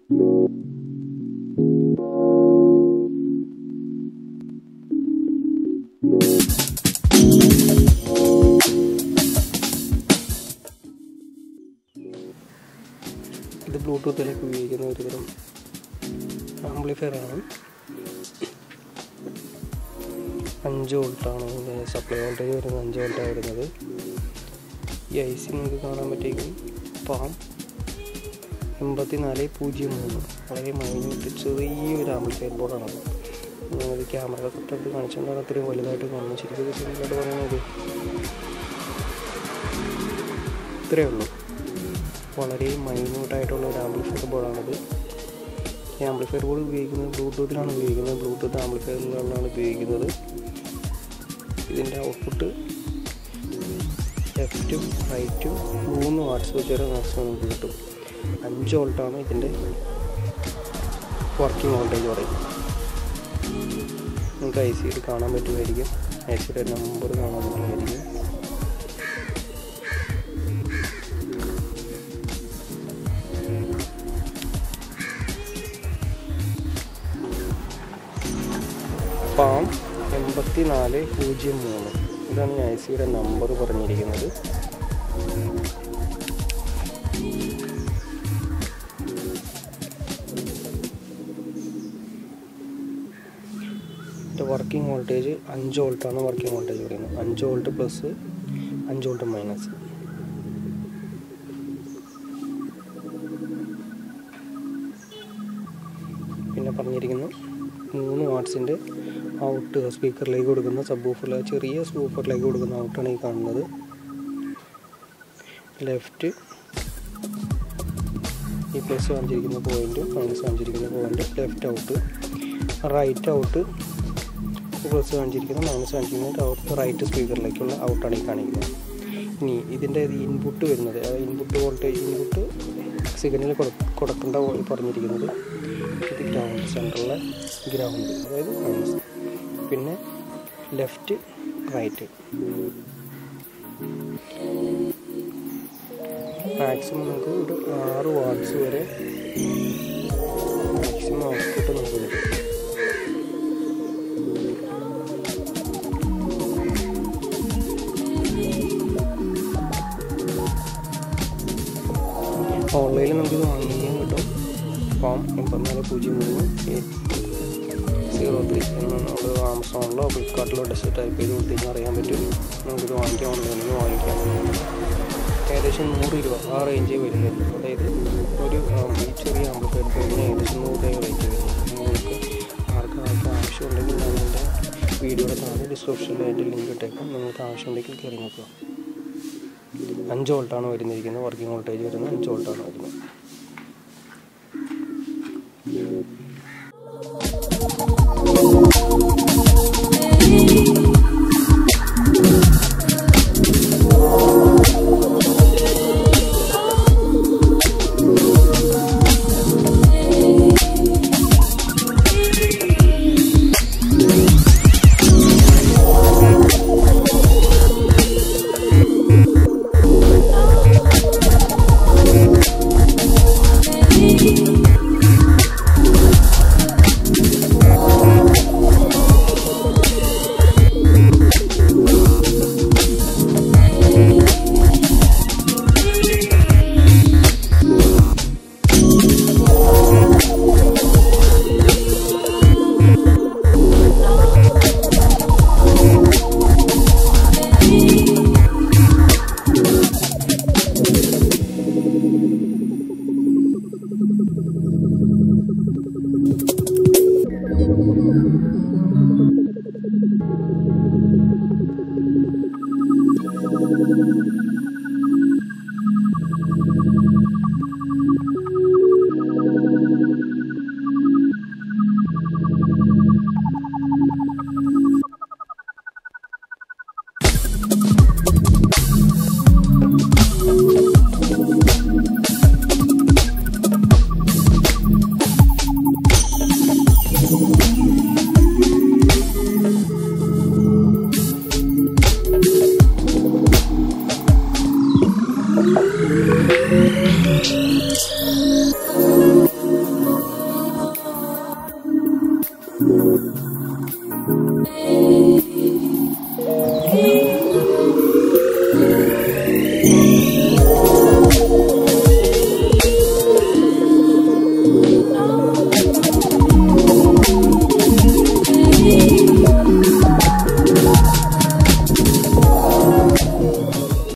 ഇത് ബ്ലൂടൂത്തിലേക്ക് ഉപയോഗിക്കുന്ന ഒരു തരം ആംപ്ലിഫയർ ആണ് അഞ്ച് വോൾട്ടാണ് ഇതിൻ്റെ സപ്ലൈ വോൾട്ടേജ് വരുന്നത് അഞ്ച് വോൾട്ടാണ് വരുന്നത് ഈ ഐ സി നിങ്ങൾക്ക് കാണാൻ പറ്റിയെങ്കിൽ പാം എൺപത്തി നാല് പൂജ്യം മൂന്ന് വളരെ മൈന്യൂട്ട് ചെറിയൊരു ആംപ്ലിഫയർ ബോർഡാണത് നിങ്ങൾ ക്യാമറ തൊട്ടടുത്ത് കാണിച്ചുകൊണ്ടാണ് അത്രയും വലുതായിട്ട് കാണുന്നത് ശരിക്കും സിമ്പിളായിട്ട് പറയുന്നത് ഇത്രയേ ഉള്ളൂ വളരെ മൈന്യൂട്ടായിട്ടുള്ള ഒരു ആംപ്ലിഫയർ ബോർഡാണിത് ഈ ആംപ്ലിഫയർ ബോർഡ് ഉപയോഗിക്കുന്നത് ബ്ലൂടൂത്തിലാണ് ഉപയോഗിക്കുന്നത് ബ്ലൂടൂത്ത് ആംപ്ലിഫയറുകളിലാണ് ഉപയോഗിക്കുന്നത് ഇതിൻ്റെ ഔട്ട്പുട്ട് ലെഫ്റ്റും റൈറ്റും മൂന്ന് വാട്ട്സ് വെച്ച് വരെ മാക്സിമം നമുക്ക് കിട്ടും അഞ്ച് വോൾട്ടാണ് ഇതിൻ്റെ വർക്കിംഗ് വോൾട്ടേജ് പറയുന്നത് നിങ്ങൾക്ക് ഐ സിയിൽ കാണാൻ പറ്റുമായിരിക്കും ഐ സിയുടെ നമ്പർ കാണാൻ പറ്റുമായിരിക്കും പാം എൺപത്തി നാല് പൂജ്യം മൂന്ന് ഇതാണ് ഐ സിയുടെ നമ്പർ പറഞ്ഞിരിക്കുന്നത് ഇതിൻ്റെ വർക്കിംഗ് വോൾട്ടേജ് അഞ്ച് വോൾട്ടാണ് വർക്കിംഗ് വോൾട്ടേജ് പറയുന്നത് അഞ്ച് വോൾട്ട് പ്ലസ് അഞ്ച് വോൾട്ട് മൈനസ് പിന്നെ പറഞ്ഞിരിക്കുന്നു മൂന്ന് വാട്ട്സിൻ്റെ ഔട്ട് സ്പീക്കറിലേക്ക് കൊടുക്കുന്ന സബ് ഊഫറിൽ ചെറിയ സൂപ്പറിലേക്ക് കൊടുക്കുന്ന ഔട്ടാണ് ഈ കാണുന്നത് ലെഫ്റ്റ് ഈ പ്ലസ് കാണിച്ചിരിക്കുന്ന പോയിന്റ് മൈനസ് കാണിച്ചിരിക്കുന്ന point left out right out plus കാണിച്ചിരിക്കുന്ന മൈനസ് കാണിച്ചിരിക്കുന്ന ഔട്ട് റൈറ്റ് സ്പീക്കറിലേക്കുള്ള ഔട്ടാണ് ഈ കാണിക്കുന്നത് ഇനി ഇതിൻ്റെ ഇൻപുട്ട് വരുന്നത് ഇൻപുട്ട് വോൾട്ടേജ് ഇൻപുട്ട് സിഗ്നൽ കൊടുക്കേണ്ട പറഞ്ഞിരിക്കുന്നത് ഇത് ഗ്രൗണ്ട് സെൻറ്ററിലെ ഗ്രൗണ്ട് അതായത് മൈനസ് പിന്നെ ലെഫ്റ്റ് റൈറ്റ് മാക്സിമം നമുക്ക് ഒരു ആറ് വാട്ട്സ് വരെ മാക്സിമം ഔട്ട്പുട്ട് നമുക്ക് കിട്ടും ഓൺലൈനിൽ നമുക്കിത് വാങ്ങിക്കാൻ കിട്ടും ഫോം എൺപത്തിനാല് പൂജ്യം മൂന്ന് സീറോ ത്രീ എന്ന് നമ്മൾ ആമസോണിലോ ഫ്ലിപ്കാർട്ടിലോ ഡെസ്റ്റ് ടൈപ്പ് ചെയ്ത് കൊടുത്തു കഴിഞ്ഞാൽ അറിയാൻ പറ്റും നമുക്കിത് വാങ്ങിക്കാം ഓൺലൈനിൽ നിന്ന് വാങ്ങിക്കാം ഏകദേശം നൂറ് രൂപ ആ റേഞ്ചേ വരുന്നത് അതായത് ഒരു ഈ ചെറിയ ആംപ്ലിഫയർ ഫോണിന് ഏകദേശം നൂറ് രൂപ റേറ്റ് വരുന്നത് നിങ്ങൾക്ക് ആർക്ക് ആർക്ക് ആവശ്യമുണ്ടെങ്കിൽ ഞാൻ എൻ്റെ വീഡിയോയുടെ താഴെ ഡിസ്ക്രിപ്ഷനിൽ അതിൻ്റെ ലിങ്ക് ഇട്ടേക്കാം നിങ്ങൾക്ക് ആവശ്യമുണ്ടെങ്കിൽ കയറി നോക്കുക അഞ്ച് വോൾട്ടാണ് വരുന്നിരിക്കുന്നത് വർക്കിംഗ് വോൾട്ടേജ് വരുന്നത് അഞ്ച് വോൾട്ടാണ് വരുന്നത് Thank